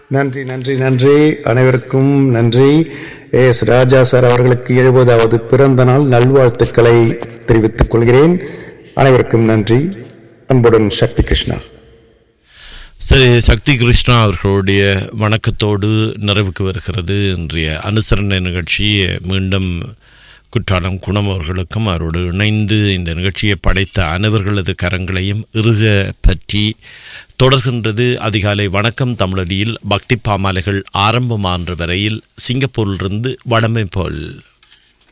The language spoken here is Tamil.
நன்றி நன்றி நன்றி அனைவருக்கும் நன்றி எஸ் ராஜா சார் அவர்களுக்கு எழுபதாவது பிறந்த நாள் நல்வாழ்த்துக்களை தெரிவித்துக் கொள்கிறேன் அனைவருக்கும் நன்றி அன்புடன் சக்தி கிருஷ்ணா சரி சக்தி கிருஷ்ணா அவர்களுடைய வணக்கத்தோடு நிறைவுக்கு வருகிறது இன்றைய அனுசரணை நிகழ்ச்சி மீண்டும் குற்றாலம் குணம் அவர்களுக்கும் அவரோடு இணைந்து இந்த நிகழ்ச்சியை படைத்த அனைவர்களது கரங்களையும் இறுக பற்றி தொடர்கின்றது அதிகாலை வணக்கம் தமிழடியில் பக்தி பாமாலைகள் ஆரம்பமான்ற வரையில் சிங்கப்பூரிலிருந்து வடமை போல்